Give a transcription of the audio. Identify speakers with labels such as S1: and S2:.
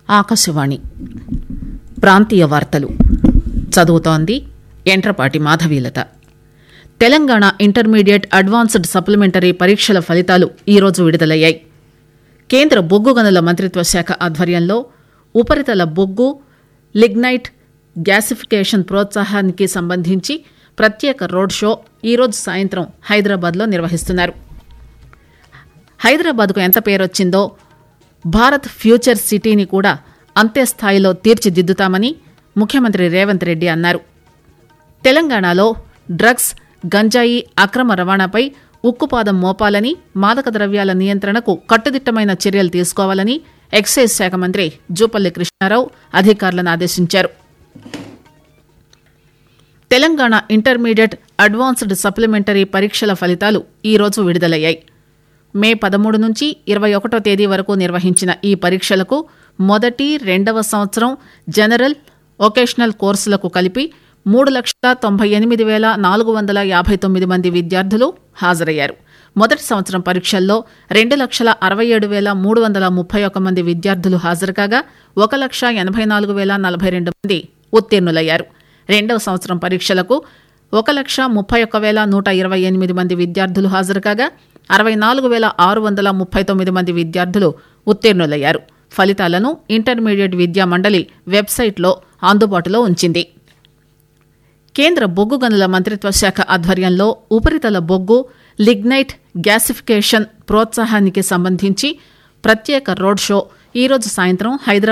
S1: ఆకాశవాణి ప్రాంతీయ వార్తలు చదువుతోంది Entrapati Madhavilatha Telangana intermediate advanced supplementary పరీక్షల ఫలితాలు ఈరోజు విడుదలయ్యాయి కేంద్ర బొగ్గు గనుల మంత్రిత్వ శాఖ ఆధ్వర్యంలో ఉపరితల బొగ్గు లిగ్నైట్ గ్యాసిఫికేషన్ ప్రోత్సాహానికి సంబంధించి ప్రత్యేక రోడ్ షో ఈరోజు సాయంత్రం హైదరాబాద్లో నిర్వహిస్తున్నారు హైదరాబాద్కు ఎంత పేరొచ్చిందో భారత్ ఫ్యూచర్ సిటీని కూడా అంతే స్థాయిలో తీర్చిదిద్దుతామని ముఖ్యమంత్రి రేవంత్ రెడ్డి అన్నారు తెలంగాణలో డ్రగ్స్ గంజాయి అక్రమ రవాణాపై ఉక్కుపాదం మోపాలని మాదక ద్రవ్యాల నియంత్రణకు కట్టుదిట్టమైన చర్యలు తీసుకోవాలని ఎక్సైజ్ శాఖ మంత్రి జూపల్లి కృష్ణారావు అధికారులను ఆదేశించారు తెలంగాణ ఇంటర్మీడియట్ అడ్వాన్స్డ్ సప్లిమెంటరీ పరీక్షల ఫలితాలు ఈరోజు విడుదలయ్యాయి మే పదమూడు నుంచి ఇరవై ఒకటో తేదీ వరకు నిర్వహించిన ఈ పరీక్షలకు మొదటి రెండవ సంవత్సరం జనరల్ వొకేషనల్ కోర్సులకు కలిపి మూడు లక్షల తొంభై ఎనిమిది వేల నాలుగు వందల యాభై తొమ్మిది మంది విద్యార్థులు హాజరయ్యారు మొదటి సంవత్సరం పరీక్షల్లో రెండు లక్షల అరవై ఏడు వేల మూడు వందల ముప్పై ఒక్క మంది విద్యార్థులు హాజరు కాగా ఒక లక్ష ఎనభై నాలుగు వేల నలభై రెండు మంది ఉత్తీర్ణులయ్యారు రెండవ సంవత్సరం పరీక్షలకు ఒక లక్ష ముప్పై ఒక్క వేల నూట ఇరవై ఎనిమిది మంది విద్యార్థులు హాజరు కాగా అరవై నాలుగు వేల ఆరు వందల ముప్పై తొమ్మిది మంది విద్యార్థులు ఉత్తీర్ణులయ్యారు ఫలితాలను ఇంటర్మీడియట్ విద్యా మండలి వెబ్సైట్లో అందుబాటులో ఉంచింది కేంద్ర బొగ్గు గనుల మంత్రిత్వ శాఖ ఆధ్వర్యంలో ఉపరితల బొగ్గు లిగ్నైట్ గ్యాసిఫికేషన్ ప్రోత్సాహానికి సంబంధించి ప్రత్యేక రోడ్ షో ఈరోజు సాయంత్రం హైదరాబాద్